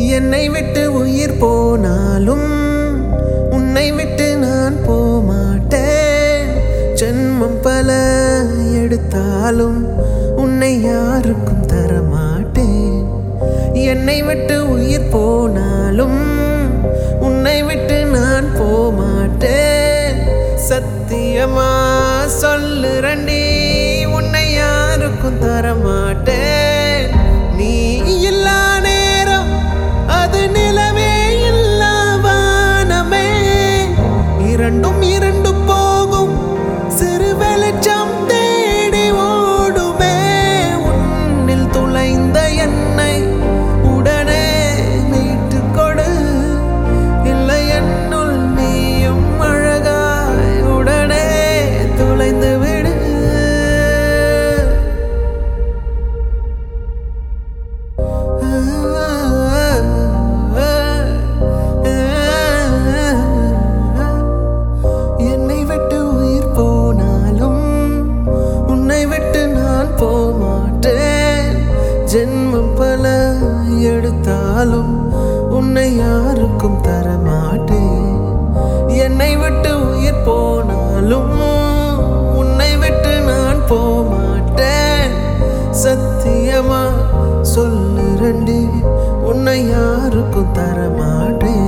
என்னை விட்டு உயிர் போனாலும் உன்னை விட்டு நான் போமாட்டேன் ஜென்மம் பல எடுத்தாலும் உன்னை யாருக்கும் தரமாட்டேன் என்னை விட்டு உயிர் போனாலும் உன்னை விட்டு நான் போமாட்டேன் சத்தியமா சொல்லுறண்டி உன்னை யாருக்கும் தரமாட்டேன் நீ இல்லா நேரம் அது நிலவே இல்லா வானமே இரண்டும் இரண்டு போகும் சிறு வெளிச்சம் தேடி ஓடுமே உன்னில் துளைந்த என்னை உடனே மீட்டுக் கொடு இல்லை என்னுள் நீயும் அழகாய் உடனே துளைந்து விடு என்னை விட்டு உயிர் போனாலும் உன்னை விட்டு நான் போமாட்டேன் ஜென்மம் பல எடுத்தாலும் உன்னை யாருக்கும் தரமாட்டேன் என்னை விட்டு உயிர் போனாலும் உன்னை விட்டு நான் போமாட்டேன் சத்தியமா சொல்லுறண்டி உன்னை யாருக்கும் தரமாட்டேன்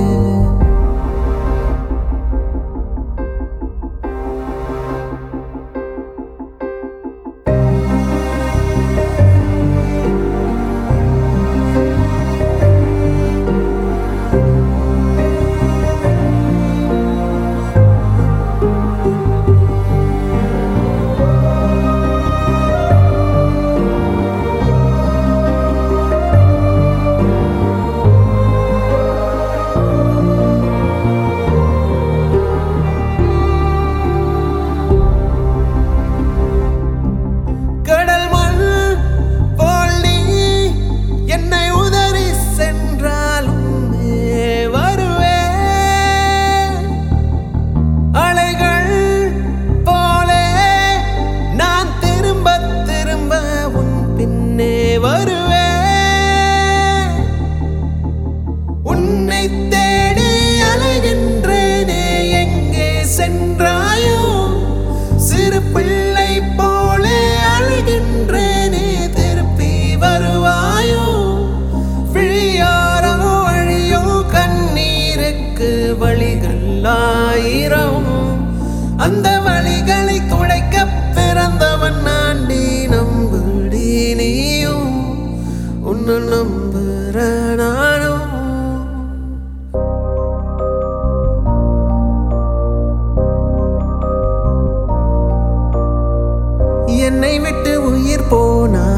கடல் மண் போல் நீ என்னை உதறி சென்றாலும் வருவே அலைகள் போலே நான் திரும்ப திரும்ப உன் பின்னே வருவே உன்னை தேடி அலைகின்றேனே எங்கே சென்றாயோ சிறு பிள்ளை போலே அழுகின்றேனே திருப்பி வருவாயோ விழியாரோ வழியோ கண்ணீருக்கு வழிகள் ஆயிரம் அந்த வழிகளை துடைக்க பிறந்தவன் நாண்டி நம்புடி நீயும் உன்னை நம்புற நானும் என்னை விட்டு உயிர் போனா